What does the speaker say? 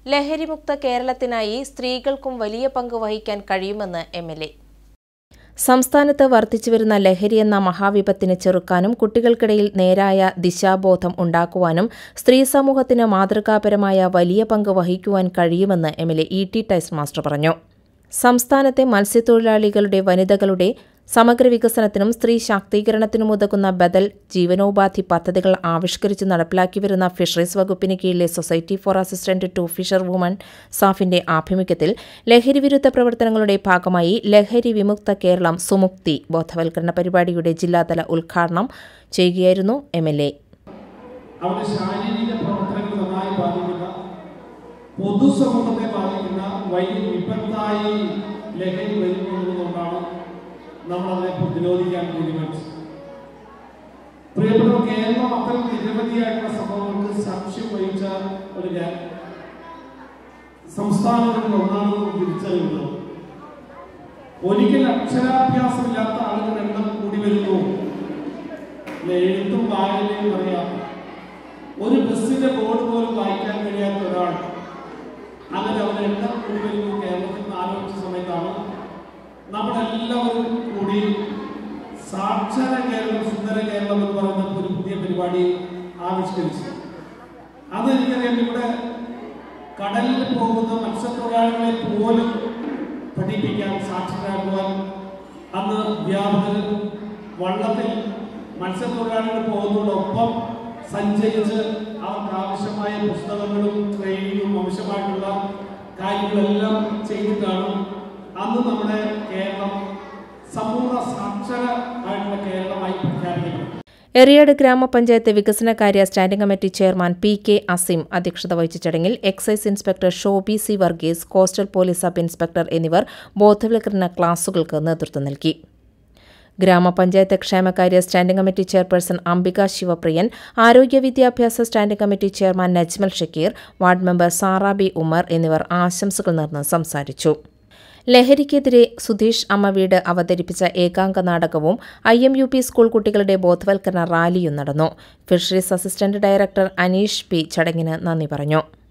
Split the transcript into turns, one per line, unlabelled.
ലഹരിമുക്ത കേരളത്തിനായി സ്ത്രീകൾക്കും വലിയ പങ്ക് വഹിക്കാൻ കഴിയുമെന്ന് എം എൽ എ സംസ്ഥാനത്ത് വർദ്ധിച്ചുവരുന്ന ലഹരി എന്ന മഹാവിപത്തിനെ ചെറുക്കാനും കുട്ടികൾക്കിടയിൽ നേരായ ദിശാബോധം ഉണ്ടാക്കുവാനും സ്ത്രീ സമൂഹത്തിന് മാതൃകാപരമായ വലിയ പങ്ക് വഹിക്കുവാൻ കഴിയുമെന്ന് M L A E T Taison master പറഞ്ഞു സംസ്ഥാനത്തെ മത്സ്യത്തൊഴിലാളികളുടെ വനിതകളുടെ സമഗ്ര വികസനത്തിനും സ്ത്രീ ശാക്തീകരണത്തിനും ഉതകുന്ന ബദൽ ജീവനോപാധി പദ്ധതികൾ ആവിഷ്കരിച്ച് നടപ്പിലാക്കി വരുന്ന ഫിഷറീസ് വകുപ്പിന് കീഴിലെ society for assistant to fisher woman സാഫിന്റെ ആഭിമുഖ്യത്തിൽ ലഹരി വിരുദ്ധ പ്രവർത്തനങ്ങളുടെ ഭാഗമായി ലഹരി വിമുക്ത കേരളം സുമുക്തി ബോധവൽക്കരണ പരിപാടിയുടെ ജില്ലാതല ഉദ്ഘാടനം ചെയ്യുകയായിരുന്നു എം എൽ എ
അവരുടെ ശാരീരിക പ്രവർത്തനങ്ങൾ നന്നായി ബാധിക്കുന്ന പൊതുസമൂഹത്തെ ബാധിക്കുന്ന വലിയ വിപത്തായി ലഹരി വരുന്നതുകൊണ്ടാണ് നമ്മൾ അതിനെ പ്രതിരോധിക്കാൻ തീരുമാനിച്ചത് പ്രിയപ്പെട്ട കേരളം അത്തരം നിരവധിയായിട്ടുള്ള സംഭവങ്ങൾക്ക് സാക്ഷ്യം വഹിച്ച ഒരു രാ- സംസ്ഥാനങ്ങളിൽ ഒന്നാണ് നമുക്ക് തിരിച്ചറിയുന്നത് ഒരിക്കൽ അക്ഷരാഭ്യാസമില്ലാത്ത ആളുകൾ എണ്ണം കൂടി വരുന്നു എഴുത്തും വായനയും അറിയാം ഒരു ബസ്സിന്റെ ബോർഡ് പോലും വായിക്കാൻ കഴിയാത്ത ഒരാൾ അങ്ങനെ അവർ എണ്ണം കൂടി വരുന്നു കേരളത്തിൽ നിന്ന് ആലോചിച്ച സമയത്താണ് നമ്മളെല്ലാവരും കൂടി സാക്ഷര കേരളം സുന്ദര കേരളം എന്ന് പറയുന്ന ഒരു പുതിയ പരിപാടി ആവിഷ്കരിച്ചു അത് എനിക്കറിയാം ഇവിടെ കടലിൽ പോകുന്ന മത്സ്യത്തൊഴിലാളികളെ പോലും പഠിപ്പിക്കാൻ സാക്ഷരരാക്കുവാൻ അന്ന് വ്യാപകർ വള്ളത്തിൽ മത്സ്യത്തൊഴിലാളികൾ പോകുന്നതോടൊപ്പം സഞ്ചരിച്ച് അവർക്ക് ആവശ്യമായ പുസ്തകങ്ങളും ട്രെയിനിങ്ങും ആവശ്യമായിട്ടുള്ള കാര്യങ്ങളെല്ലാം ചെയ്തിട്ടാണ് അന്ന് നമ്മുടെ കേരളം സമ്പൂർണ്ണ സാക്ഷര ആയിട്ടുള്ള കേരളമായി പ്രഖ്യാപിക്കുന്നത്
എറിയാട് ഗ്രാമപഞ്ചായത്ത് വികസനകാര്യ standing committee chairman P K Asim അധ്യക്ഷത വഹിച്ച ചടങ്ങിൽ excise inspector Shobi C Varghese coastal police sub inspector എന്നിവർ ബോധവൽക്കരണ ക്ലാസുകൾക്ക് നേതൃത്വം നൽകി ഗ്രാമപഞ്ചായത്ത് ക്ഷേമകാര്യ standing committee chairperson Ambika Sivapriyan ആരോഗ്യ വിദ്യാഭ്യാസ standing committee chairman Najmal Shakeer ward member Sara B Umar എന്നിവർ ആശംസകൾ നേർന്ന് സംസാരിച്ചു ലഹരിക്കെതിരെ സുധീഷ് അമ്മവീട് അവതരിപ്പിച്ച ഏകാംഗ നാടകവും I M U P school കുട്ടികളുടെ ബോധവൽക്കരണ റാലിയും നടന്നു fisheries assistant director Aneesh P ചടങ്ങിന് നന്ദി പറഞ്ഞു